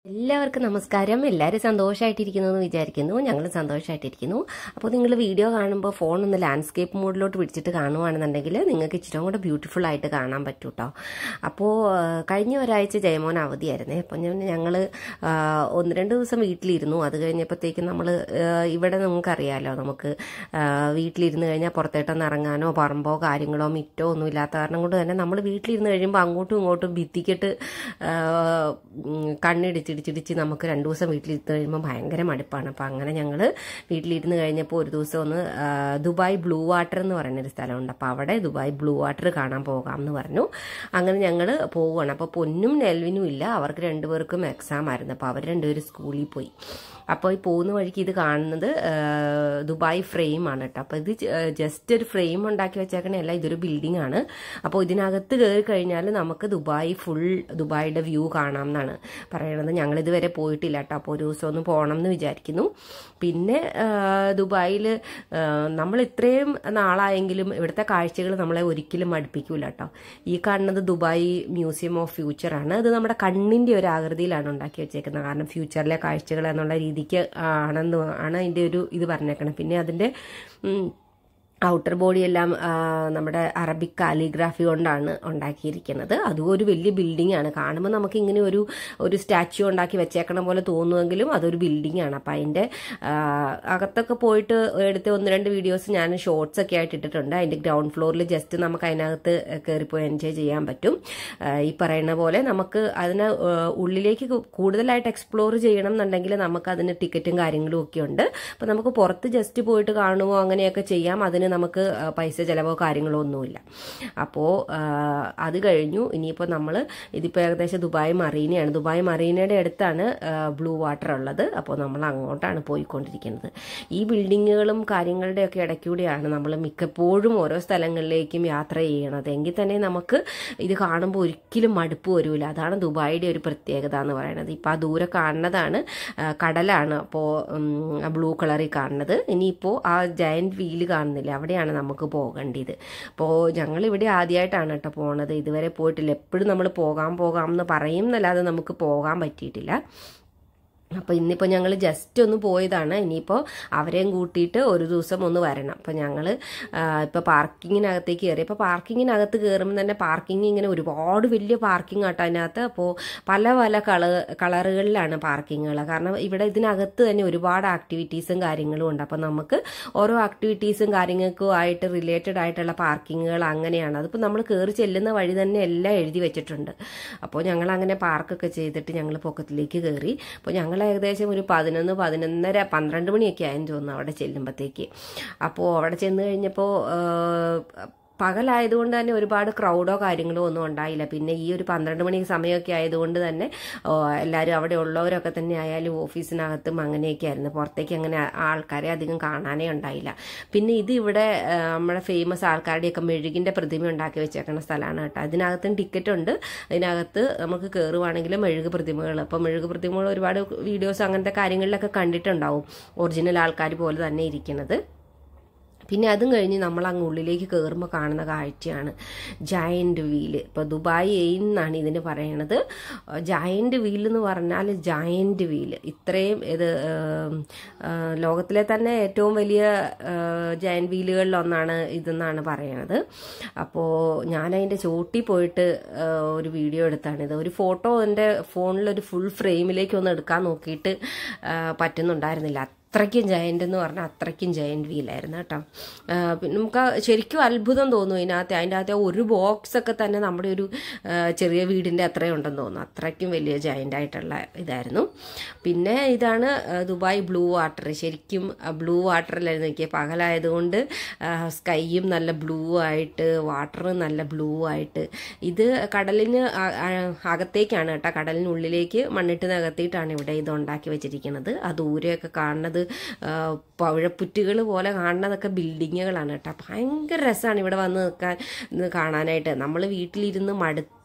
എല്ലാവർക്കും നമസ്കാരം എല്ലാവരും സന്തോഷമായിട്ടിരിക്കുന്നു എന്ന് വിചാരിക്കുന്നു ഞങ്ങൾ സന്തോഷമായിട്ടിരിക്കുന്നു അപ്പോൾ നിങ്ങൾ വീഡിയോ കാണുമ്പോൾ ഫോൺ ഒന്ന് ലാൻഡ്സ്കേപ്പ് മോഡിലോട്ട് പിടിച്ചിട്ട് കാണുവാണെന്നുണ്ടെങ്കിൽ നിങ്ങൾക്ക് ഇച്ചിരി കൂടെ ബ്യൂട്ടിഫുൾ ആയിട്ട് കാണാൻ പറ്റും കേട്ടോ അപ്പോൾ ആ, കഴിഞ്ഞ ഒരാഴ്ച ജയമോൻ അവധിയായിരുന്നേ അപ്പം ഞങ്ങൾ ഒന്ന് രണ്ട് ദിവസം വീട്ടിലിരുന്നു അത് കഴിഞ്ഞപ്പോഴത്തേക്കും നമ്മൾ ഇവിടെ നമുക്കറിയാലോ നമുക്ക് ആ, വീട്ടിലിരുന്ന് കഴിഞ്ഞാൽ പുറത്തേട്ടൊന്ന് ഇറങ്ങാനോ പറമ്പോ കാര്യങ്ങളോ മിറ്റോ ഒന്നും ഇല്ലാത്ത കാരണം കൊണ്ട് തന്നെ നമ്മൾ വീട്ടിലിരുന്ന് കഴിയുമ്പോൾ അങ്ങോട്ടും ഇങ്ങോട്ടും ഭിത്തിക്കിട്ട് ആ, ഉം, കണ്ണിടിച്ചിടിച്ചിടിച്ച് നമുക്ക് രണ്ടു ദിവസം വീട്ടിലിരുന്ന് കഴിയുമ്പോൾ ഭയങ്കര മടുപ്പാണ് അപ്പം അങ്ങനെ ഞങ്ങൾ വീട്ടിലിരുന്ന് കഴിഞ്ഞപ്പോൾ ഒരു ദിവസം ഒന്ന് ആ, ദുബായ് ബ്ലൂ വാട്ടർ എന്ന് പറയുന്നൊരു സ്ഥലമുണ്ട് അപ്പോൾ അവിടെ ദുബായ് ബ്ലൂ വാട്ടർ കാണാൻ പോകാം എന്ന് പറഞ്ഞു അങ്ങനെ ഞങ്ങൾ പോവുകയാണ് അപ്പോൾ പൊന്നും നെൽവിനും ഇല്ല അവർക്ക് രണ്ടുപേർക്കും എക്സാം ആയിരുന്നു അപ്പോൾ അവർ രണ്ടുപേരും സ്കൂളിൽ പോയി അപ്പോൾ ഈ പോകുന്ന വഴിക്ക് ഇത് കാണുന്നത് ആ, ദുബായ് ഫ്രെയിം ആണ് കേട്ടോ അപ്പോൾ ഇത് ജസ്റ്റ് ഒരു ഫ്രെയിം ഉണ്ടാക്കി വെച്ചേക്കണല്ല ഇതൊരു ബിൽഡിംഗ് ആണ് അപ്പോൾ ഇതിനകത്ത് കയറി കഴിഞ്ഞാൽ നമുക്ക് ദുബായ് ഫുൾ ദുബായിയുടെ വ്യൂ കാണാം എന്നാണ് പറയണത് ഞങ്ങൾ ഇതുവരെ പോയിട്ടില്ല കേട്ടോ അപ്പോൾ ഒരു ദിവസം ഒന്ന് പോകണം എന്ന് വിചാരിക്കുന്നു പിന്നെ ദുബായിൽ നമ്മൾ ഇത്രയും നാളായെങ്കിലും ഇവിടുത്തെ കാഴ്ചകൾ നമ്മളെ ഒരിക്കലും മടുപ്പിക്കൂല കേട്ടോ ഈ കാണുന്നത് ദുബായ് മ്യൂസിയം ഓഫ് ഫ്യൂച്ചർ ആണ് അത് നമ്മുടെ കണ്ണിന്റെ ഒരു ആകൃതിയിലാണ് ഉണ്ടാക്കി വെച്ചേക്കുന്നത് കാരണം ഫ്യൂച്ചറിലെ കാഴ്ചകൾ എന്നുള്ള രീതിക്ക് ആണെന്ന് ആണ് അതിന്റെ ഒരു ഇത് പറഞ്ഞേക്കണം പിന്നെ അതിന്റെ ഉം, ഔട്ടർ ബോഡി എല്ലാം ആ, നമ്മുടെ അറബിക് കാലിഗ്രാഫി കൊണ്ടാണ് ഉണ്ടാക്കിയിരിക്കുന്നത് അതും ഒരു വലിയ ബിൽഡിംഗ് ആണ് കാണുമ്പോൾ നമുക്ക് ഇങ്ങനെ ഒരു ഒരു സ്റ്റാച്യു ഉണ്ടാക്കി വെച്ചേക്കണ പോലെ തോന്നുമെങ്കിലും അതൊരു ബിൽഡിംഗ് ആണ് അപ്പം അതിൻ്റെ ആ, അകത്തൊക്കെ പോയിട്ട് എടുത്ത ഒന്ന് രണ്ട് വീഡിയോസ് ഞാൻ ഷോർട്സ് ഒക്കെ ആയിട്ട് ഇട്ടിട്ടുണ്ട് അതിൻ്റെ ഗ്രൗണ്ട് ഫ്ലോറിൽ ജസ്റ്റ് നമുക്ക് അതിനകത്ത് കയറിപ്പോയി എൻജോയ് ചെയ്യാൻ പറ്റും ആ, ഈ പറയുന്ന പോലെ നമുക്ക് അതിന് ആ, ഉള്ളിലേക്ക് കൂടുതലായിട്ട് എക്സ്പ്ലോർ ചെയ്യണം എന്നുണ്ടെങ്കിൽ നമുക്ക് അതിന് ടിക്കറ്റും കാര്യങ്ങളും ഒക്കെ ഉണ്ട് അപ്പം നമുക്ക് പുറത്ത് ജസ്റ്റ് പോയിട്ട് കാണുമോ അങ്ങനെയൊക്കെ ചെയ്യാം അതിന് നമുക്ക് ആ, പൈസ ചിലവോ കാര്യങ്ങളോ ഒന്നുമില്ല അപ്പോൾ അത് കഴിഞ്ഞു ഇനിയിപ്പോൾ നമ്മൾ ഇതിപ്പോൾ ഏകദേശം ദുബായ് മറീനയാണ് ദുബായ് മറീനയുടെ അടുത്താണ് ആ, ബ്ലൂ വാട്ടർ ഉള്ളത് അപ്പോൾ നമ്മൾ അങ്ങോട്ടാണ് പോയിക്കൊണ്ടിരിക്കുന്നത് ഈ ബിൽഡിങ്ങുകളും കാര്യങ്ങളുടെയൊക്കെ ഇടയ്ക്കൂടെയാണ് നമ്മൾ മിക്കപ്പോഴും ഓരോ സ്ഥലങ്ങളിലേക്കും യാത്ര ചെയ്യണത് എങ്കിൽ തന്നെ നമുക്ക് ഇത് കാണുമ്പോൾ ഒരിക്കലും മടുപ്പ് വരില്ല അതാണ് ദുബായിയുടെ ഒരു പ്രത്യേകത എന്ന് പറയുന്നത് ഇപ്പോൾ ആ ദൂരെ കാണുന്നതാണ് ആ, കടലാണ് അപ്പോൾ ബ്ലൂ കളറിൽ കാണുന്നത് ഇനിയിപ്പോൾ ആ ജയന്റ് വീല് കാണുന്നില്ല അവിടെയാണ് നമുക്ക് പോകേണ്ടത് അപ്പോൾ ഞങ്ങൾ ഇവിടെ ആദ്യമായിട്ടാണ് കേട്ടോ പോണത് ഇതുവരെ പോയിട്ടില്ല എപ്പോഴും നമ്മൾ പോകാം പോകാം എന്ന് പറയും എന്നല്ലാതെ നമുക്ക് പോകാൻ പറ്റിയിട്ടില്ല അപ്പോൾ ഇന്നിപ്പോൾ ഞങ്ങൾ ജസ്റ്റ് ഒന്ന് പോയതാണ് ഇനിയിപ്പോൾ അവരെയും കൂട്ടിയിട്ട് ഒരു ദിവസം ഒന്ന് വരണം അപ്പോൾ ഞങ്ങൾ ഇപ്പോൾ പാർക്കിങ്ങിനകത്തേക്ക് കയറി അപ്പോൾ പാർക്കിങ്ങിനകത്ത് കയറുമ്പോൾ തന്നെ പാർക്കിംഗ് ഇങ്ങനെ ഒരുപാട് വലിയ പാർക്കിംഗ് ആട്ടോ അതിനകത്ത് അപ്പോൾ പല പല കള കളറുകളിലാണ് പാർക്കിങ്ങുകൾ കാരണം ഇവിടെ ഇതിനകത്ത് തന്നെ ഒരുപാട് ആക്ടിവിറ്റീസും കാര്യങ്ങളും ഉണ്ട് അപ്പോൾ നമുക്ക് ഓരോ ആക്ടിവിറ്റീസും കാര്യങ്ങൾക്കും ആയിട്ട് റിലേറ്റഡ് ആയിട്ടുള്ള പാർക്കിങ്ങുകൾ അങ്ങനെയാണ് അതിപ്പോൾ നമ്മൾ കയറി ചെല്ലുന്ന വഴി തന്നെ എല്ലാം എഴുതി വെച്ചിട്ടുണ്ട് അപ്പോൾ ഞങ്ങൾ അങ്ങനെ പാർക്കൊക്കെ ചെയ്തിട്ട് ഞങ്ങൾ പൊക്കത്തിലേക്ക് കയറി അപ്പോൾ ഞങ്ങൾ ഏകദേശം ഒരു പതിനൊന്ന് പതിനൊന്നര പന്ത്രണ്ട് മണിയൊക്കെ ആയെന്ന് തോന്നുന്നു അവിടെ ചെല്ലുമ്പോഴത്തേക്ക് അപ്പോൾ അവിടെ ചെന്ന് കഴിഞ്ഞപ്പോൾ പകലായതുകൊണ്ട് തന്നെ ഒരുപാട് ക്രൗഡോ കാര്യങ്ങളോ ഒന്നും ഉണ്ടായില്ല പിന്നെ ഈ ഒരു പന്ത്രണ്ട് മണി സമയമൊക്കെ ആയതുകൊണ്ട് തന്നെ ഓ, എല്ലാവരും അവിടെ ഉള്ളവരൊക്കെ തന്നെ ആയാലും ഓഫീസിനകത്തും അങ്ങനെയൊക്കെ ആയിരുന്നു പുറത്തേക്ക് അങ്ങനെ ആൾക്കാരെ അധികം കാണാനേ ഉണ്ടായില്ല പിന്നെ ഇത് ഇവിടെ ആ, നമ്മുടെ ഫേമസ് ആൾക്കാരുടെയൊക്കെ മെഴുകിൻ്റെ പ്രതിമ ഉണ്ടാക്കി വെച്ചേക്കുന്ന സ്ഥലമാണ് കേട്ടോ അതിനകത്തും ടിക്കറ്റ് ഉണ്ട് അതിനകത്ത് നമുക്ക് കയറുവാണെങ്കിൽ മെഴുക് പ്രതിമകൾ അപ്പോൾ മെഴുക് പ്രതിമകൾ ഒരുപാട് വീഡിയോസ് അങ്ങനത്തെ കാര്യങ്ങളിലൊക്കെ കണ്ടിട്ടുണ്ടാവും ഒറിജിനൽ ആൾക്കാർ പോലെ തന്നെ ഇരിക്കുന്നത് പിന്നെ അതും കഴിഞ്ഞ് നമ്മൾ അങ്ങ് ഉള്ളിലേക്ക് കയറുമ്പോൾ കാണുന്ന കാഴ്ചയാണ് ജയന്റ് വീല് ഇപ്പോൾ ദുബായ് എയിൻ എന്നാണ് ഇതിന് പറയണത് ജയന്റ് വീൽ എന്ന് പറഞ്ഞാൽ ജയന്റ് വീല് ഇത്രയും ഇത് ഏം, ആ, ലോകത്തിലെ തന്നെ ഏറ്റവും വലിയ ജയന്റ് വീലുകളിലൊന്നാണ് ഇതെന്നാണ് പറയണത് അപ്പോൾ ഞാൻ അതിൻ്റെ ചോട്ടി പോയിട്ട് ആ, ഒരു വീഡിയോ എടുത്താണിത് ഒരു ഫോട്ടോ എൻ്റെ ഫോണിലൊരു ഫുൾ ഫ്രെയിമിലേക്ക് ഒന്ന് എടുക്കാൻ നോക്കിയിട്ട് ആ, പറ്റുന്നുണ്ടായിരുന്നില്ല അത്രയ്ക്കും ജയന്റ് എന്ന് പറഞ്ഞാൽ അത്രയ്ക്കും ജയന്റ് വീലായിരുന്നു കേട്ടോ ആ, പിന്നെ നമുക്ക് ശരിക്കും അത്ഭുതം തോന്നും ഇതിനകത്ത് അതിൻ്റെ അകത്തെ ഒരു ബോക്സ് ഒക്കെ തന്നെ നമ്മുടെ ഒരു ആ, ചെറിയ വീടിൻ്റെ അത്രയും ഉണ്ടെന്ന് തോന്നുന്നു അത്രയ്ക്കും വലിയ ജയന്റ് ആയിട്ടുള്ള ഇതായിരുന്നു പിന്നെ ഇതാണ് ആ, ദുബായ് ബ്ലൂ വാട്ടർ ശരിക്കും ബ്ലൂ വാട്ടറിലായിരുന്നു നോക്കിയ പകലായതുകൊണ്ട് ആ, സ്കൈയും നല്ല ബ്ലൂ ആയിട്ട് വാട്ടറും നല്ല ബ്ലൂ ആയിട്ട് ഇത് കടലിന് അ- അ- അകത്തേക്കാണ് കേട്ടോ കടലിനുള്ളിലേക്ക് മണ്ണിട്ട് നികത്തിയിട്ടാണ് ഇവിടെ ഇത് ഉണ്ടാക്കി വെച്ചിരിക്കുന്നത് ആ ദൂരെയൊക്കെ കാണുന്നത് ആ, പവിഴപ്പുറ്റുകൾ പോലെ കാണുന്നതൊക്കെ ബിൽഡിങ്ങുകളാണ് കേട്ടോ ഭയങ്കര രസമാണ് ഇവിടെ വന്ന് നിൽക്കാൻ ഇത് കാണാനായിട്ട് നമ്മൾ വീട്ടിലിരുന്ന് മടുത്ത്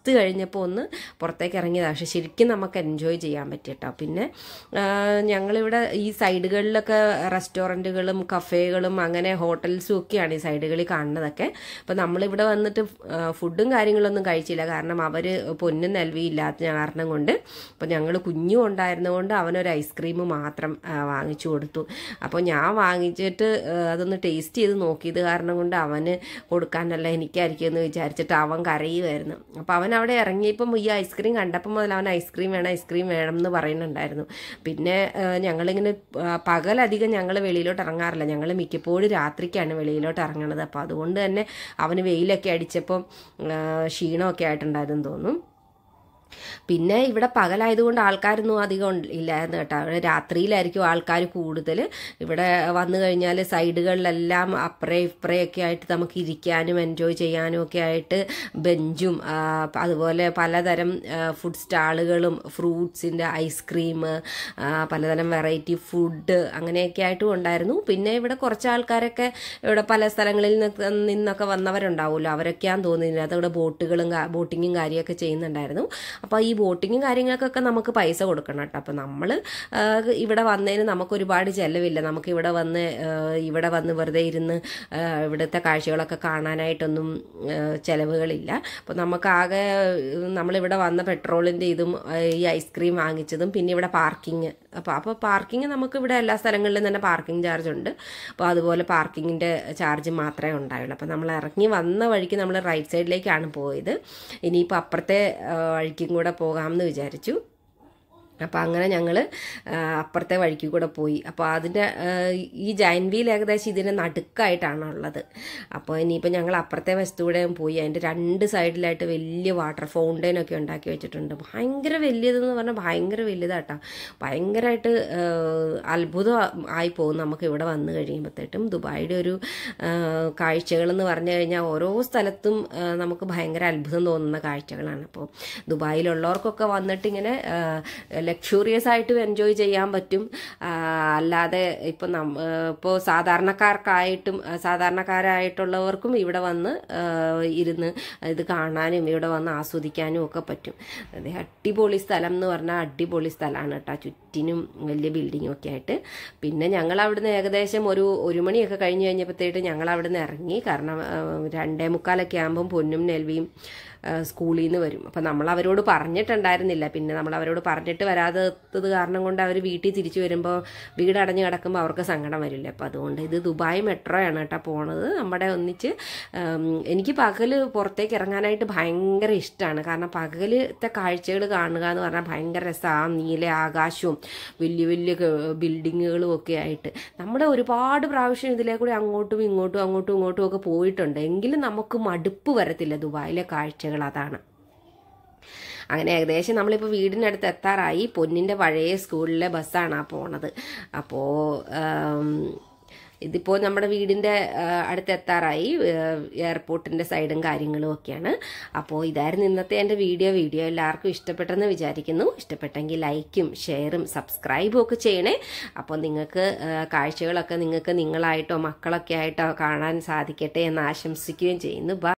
തണുത്ത് കഴിഞ്ഞപ്പോൾ ഒന്ന് പുറത്തേക്ക് ഇറങ്ങിയതാണ് പക്ഷെ ശരിക്കും നമുക്ക് എൻജോയ് ചെയ്യാൻ പറ്റി കേട്ടോ പിന്നെ ആ, ഞങ്ങളിവിടെ ഈ സൈഡുകളിലൊക്കെ റെസ്റ്റോറൻറ്റുകളും കഫേകളും അങ്ങനെ ഹോട്ടൽസും ഒക്കെയാണ് ഈ സൈഡുകളിൽ കാണുന്നതൊക്കെ അപ്പം നമ്മളിവിടെ വന്നിട്ട് ആ, ഫുഡും കാര്യങ്ങളൊന്നും കഴിച്ചില്ല കാരണം അവർ പൊന്നും നെൽവി ഇല്ലാത്ത കാരണം കൊണ്ട് അപ്പോൾ ഞങ്ങൾ കുഞ്ഞും ഉണ്ടായിരുന്നതുകൊണ്ട് അവനൊരു ഐസ്ക്രീം മാത്രം ആ, വാങ്ങിച്ചു കൊടുത്തു അപ്പോൾ ഞാൻ വാങ്ങിച്ചിട്ട് ആ, അതൊന്ന് ടേസ്റ്റ് ചെയ്ത് നോക്കിയത് കാരണം കൊണ്ട് അവന് കൊടുക്കാനല്ല എനിക്കായിരിക്കും എന്ന് വിചാരിച്ചിട്ട് അവൻ കരയുമായിരുന്നു അപ്പോൾ അവൻ അവിടെ ഇറങ്ങിയപ്പം ഈ ഐസ്ക്രീം കണ്ടപ്പോൾ മുതൽ അവൻ ഐസ്ക്രീം വേണം ഐസ്ക്രീം വേണം എന്ന് പറയുന്നുണ്ടായിരുന്നു പിന്നെ ആ, ഞങ്ങളിങ്ങനെ ആ, പകലധികം ഞങ്ങൾ വെളിയിലോട്ട് ഇറങ്ങാറില്ല ഞങ്ങൾ മിക്കപ്പോഴും രാത്രിക്കാണ് വെളിയിലോട്ട് ഇറങ്ങണത് അപ്പോൾ അതുകൊണ്ട് തന്നെ അവന് വെയിലൊക്കെ അടിച്ചപ്പം ആ, ക്ഷീണമൊക്കെ ആയിട്ടുണ്ടായിരുന്നു തോന്നും പിന്നെ ഇവിടെ പകലായതുകൊണ്ട് ആൾക്കാരൊന്നും അധികം ഉണ്ട്- ഇല്ലായിരുന്നു കേട്ടോ അവിടെ രാത്രിയിലായിരിക്കും ആൾക്കാർ കൂടുതൽ ഇവിടെ വന്നു കഴിഞ്ഞാൽ സൈഡുകളിലെല്ലാം അപ്പറേ ഇപ്പറേ ഒക്കെ ആയിട്ട് നമുക്ക് ഇരിക്കാനും എൻജോയ് ചെയ്യാനും ഒക്കെ ആയിട്ട് ബെഞ്ചും ആ, അതുപോലെ പലതരം ഫുഡ് സ്റ്റാളുകളും ഫ്രൂട്ട്സിൻ്റെ ഐസ്ക്രീം പലതരം വെറൈറ്റി ഫുഡ് അങ്ങനെയൊക്കെ ആയിട്ടും ഉണ്ടായിരുന്നു പിന്നെ ഇവിടെ കുറച്ച് ആൾക്കാരൊക്കെ ഇവിടെ പല സ്ഥലങ്ങളിൽ നിന്നൊക്കെ നിന്നൊക്കെ വന്നവരുണ്ടാവുമല്ലോ അവരൊക്കെയാന്ന് തോന്നുന്നില്ല അതവിടെ ബോട്ടുകളും കാ- ബോട്ടിങ്ങും കാര്യമൊക്കെ ചെയ്യുന്നുണ്ടായിരുന്നു അപ്പോൾ ഈ ബോട്ടിങ്ങും കാര്യങ്ങൾക്കൊക്കെ നമുക്ക് പൈസ കൊടുക്കണം കേട്ടോ അപ്പോൾ നമ്മൾ ഇവിടെ വന്നതിന് നമുക്ക് ഒരുപാട് ചിലവില്ല നമുക്ക് ഇവിടെ വന്ന് ആ, ഇവിടെ വന്ന് വെറുതെ ഇരുന്ന് ആ, ഇവിടുത്തെ കാഴ്ചകളൊക്കെ കാണാനായിട്ടൊന്നും ആ, ചിലവുകളില്ല അപ്പോൾ നമുക്കാകെ നമ്മളിവിടെ വന്ന പെട്രോളിൻ്റെ ഇതും ആ, ഈ ഐസ്ക്രീം വാങ്ങിച്ചതും പിന്നെ ഇവിടെ പാർക്കിങ് അപ്പോൾ അപ്പോൾ പാർക്കിങ് നമുക്ക് ഇവിടെ എല്ലാ സ്ഥലങ്ങളിലും തന്നെ പാർക്കിംഗ് ചാർജ് ഉണ്ട് അപ്പോൾ അതുപോലെ പാർക്കിങ്ങിൻ്റെ ചാർജ് മാത്രമേ ഉണ്ടായുള്ളൂ അപ്പോൾ നമ്മൾ ഇറങ്ങി വന്ന വഴിക്ക് നമ്മൾ റൈറ്റ് സൈഡിലേക്കാണ് പോയത് ഇനിയിപ്പോൾ അപ്പുറത്തെ ആ, വഴിക്കും കൂടെ പോകാമെന്ന് വിചാരിച്ചു അപ്പോൾ അങ്ങനെ ഞങ്ങൾ അപ്പുറത്തെ വഴിക്ക് കൂടെ പോയി അപ്പോൾ അതിൻ്റെ ആ, ഈ ജൈൻ വീൽ ഏകദേശം ഇതിൻ്റെ നടുക്കായിട്ടാണ് ഉള്ളത് അപ്പോൾ ഇനിയിപ്പോൾ ഞങ്ങൾ അപ്പുറത്തെ വശത്തൂടെയും പോയി അതിൻ്റെ രണ്ട് സൈഡിലായിട്ട് വലിയ വാട്ടർ ഫൗണ്ടെയിൻ ഒക്കെ ഉണ്ടാക്കി വെച്ചിട്ടുണ്ട് ഭയങ്കര വലിയതെന്ന് പറഞ്ഞാൽ ഭയങ്കര വലുതാട്ടോ ഭയങ്കരമായിട്ട് അത്ഭുതം ആയി പോകും നമുക്ക് ഇവിടെ വന്നു കഴിയുമ്പോഴത്തേട്ടും ദുബായിയുടെ ഒരു കാഴ്ചകളെന്ന് പറഞ്ഞു കഴിഞ്ഞാൽ ഓരോ സ്ഥലത്തും ആ, നമുക്ക് ഭയങ്കര അത്ഭുതം തോന്നുന്ന കാഴ്ചകളാണ് അപ്പോൾ ദുബായിലുള്ളവർക്കൊക്കെ വന്നിട്ട് ഇങ്ങനെ ലക്ഷൂറിയസ് ആയിട്ട് എൻജോയ് ചെയ്യാൻ പറ്റും ആ, അല്ലാതെ ഇപ്പം നം ഇപ്പോൾ സാധാരണക്കാർക്കായിട്ടും ആ, സാധാരണക്കാരായിട്ടുള്ളവർക്കും ഇവിടെ വന്ന് ആ, ഇരുന്ന് ഇത് കാണാനും ഇവിടെ വന്ന് ആസ്വദിക്കാനും ഒക്കെ പറ്റും അത് അടിപൊളി സ്ഥലം എന്ന് പറഞ്ഞാൽ അടിപൊളി സ്ഥലമാണ് കേട്ടോ ചുറ്റിനും വലിയ ബിൽഡിങ്ങും ഒക്കെ ആയിട്ട് പിന്നെ ഞങ്ങൾ അവിടുന്ന് ഏകദേശം ഒരു ഒരു മണിയൊക്കെ കഴിഞ്ഞ് കഴിഞ്ഞപ്പോഴത്തേട്ട് ഞങ്ങൾ അവിടുന്ന് ഇറങ്ങി കാരണം ആ, രണ്ടേ മുക്കാലൊക്കെ ആകുമ്പം പൊന്നും നെൽവിയും ആ, സ്കൂളിൽ നിന്ന് വരും അപ്പം നമ്മൾ അവരോട് പറഞ്ഞിട്ടുണ്ടായിരുന്നില്ല പിന്നെ നമ്മൾ അവരോട് പറഞ്ഞിട്ട് വരാത്തത് കാരണം കൊണ്ട് അവർ വീട്ടിൽ തിരിച്ചു വരുമ്പോൾ വീട് അടഞ്ഞു കിടക്കുമ്പോൾ അവർക്ക് സങ്കടം വരില്ല അപ്പം അതുകൊണ്ട് ഇത് ദുബായ് മെട്രോയാണ് കേട്ടോ പോണത് നമ്മുടെ ഒന്നിച്ച് ഉം, എനിക്ക് പകല് പുറത്തേക്ക് ഇറങ്ങാനായിട്ട് ഭയങ്കര ഇഷ്ടമാണ് കാരണം പകലത്തെ കാഴ്ചകൾ കാണുക എന്ന് പറഞ്ഞാൽ ഭയങ്കര രസമാണ് ആ നീല ആകാശവും വലിയ വലിയ ബിൽഡിങ്ങുകളും ഒക്കെ ആയിട്ട് നമ്മുടെ ഒരുപാട് പ്രാവശ്യം ഇതിലേ കൂടി അങ്ങോട്ടും ഇങ്ങോട്ടും അങ്ങോട്ടും ഇങ്ങോട്ടും ഒക്കെ പോയിട്ടുണ്ട് എങ്കിലും നമുക്ക് മടുപ്പ് വരത്തില്ല ദുബായിലെ കാഴ്ചകൾ അതാണ് അങ്ങനെ ഏകദേശം നമ്മളിപ്പോൾ വീടിനടുത്ത് എത്താറായി പൊന്നിൻ്റെ പഴയ സ്കൂളിലെ ബസ്സാണ് ആ പോണത് അപ്പോൾ ഇതിപ്പോൾ നമ്മുടെ വീടിൻ്റെ ആ, അടുത്ത് എത്താറായി എയർപോർട്ടിൻ്റെ സൈഡും കാര്യങ്ങളും ഒക്കെയാണ് അപ്പോൾ ഇതായിരുന്നു ഇന്നത്തെ എൻ്റെ വീഡിയോ വീഡിയോ എല്ലാവർക്കും ഇഷ്ടപ്പെട്ടെന്ന് വിചാരിക്കുന്നു ഇഷ്ടപ്പെട്ടെങ്കിൽ ലൈക്കും ഷെയറും സബ്സ്ക്രൈബും ഒക്കെ ചെയ്യണേ അപ്പോൾ നിങ്ങൾക്ക് ആ, കാഴ്ചകളൊക്കെ നിങ്ങൾക്ക് നിങ്ങളായിട്ടോ മക്കളൊക്കെ ആയിട്ടോ കാണാൻ സാധിക്കട്ടെ എന്ന് ആശംസിക്കുകയും ചെയ്യുന്നു ബൈ